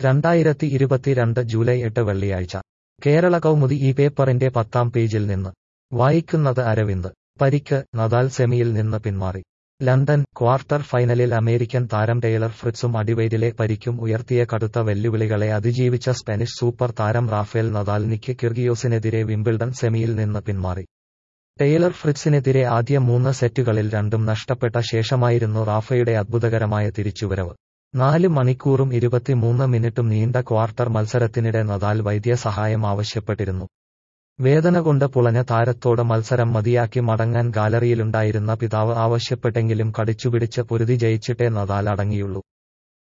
രണ്ടായിരത്തി ഇരുപത്തിരണ്ട് ജൂലൈ എട്ട് വെള്ളിയാഴ്ച കേരള കൗമുദി ഈ പേപ്പറിന്റെ പത്താം പേജിൽ നിന്ന് വായിക്കുന്നത് അരവിന്ദ് പരിക്ക് നദാൽ സെമിയിൽ നിന്ന് പിന്മാറി ലണ്ടൻ ക്വാർട്ടർ ഫൈനലിൽ അമേരിക്കൻ താരം ടെയ്ലർ ഫ്രിറ്റ്സും അടിവയറ്റിലെ പരിക്കും ഉയർത്തിയ കടുത്ത വെല്ലുവിളികളെ അതിജീവിച്ച സ്പാനിഷ് സൂപ്പർ താരം റാഫേൽ നദാൽ നിക്ക് കിർഗിയോസിനെതിരെ വിംബിൾഡൺ സെമിയിൽ നിന്ന് പിന്മാറി ടെയ്ലർ ഫ്രിറ്റ്സിനെതിരെ ആദ്യ മൂന്ന് സെറ്റുകളിൽ രണ്ടും നഷ്ടപ്പെട്ട ശേഷമായിരുന്നു റാഫയുടെ അത്ഭുതകരമായ തിരിച്ചുവരവ് നാല് മണിക്കൂറും ഇരുപത്തിമൂന്ന് മിനിറ്റും നീണ്ട ക്വാർട്ടർ മത്സരത്തിനിടെ നദാൽ വൈദ്യസഹായം ആവശ്യപ്പെട്ടിരുന്നു വേദന കൊണ്ട് പുളഞ്ഞ താരത്തോട് മത്സരം മതിയാക്കി മടങ്ങാൻ ഗാലറിയിലുണ്ടായിരുന്ന പിതാവ് ആവശ്യപ്പെട്ടെങ്കിലും കടിച്ചുപിടിച്ച് പൊരുതി ജയിച്ചിട്ടേ നദാൽ അടങ്ങിയുള്ളൂ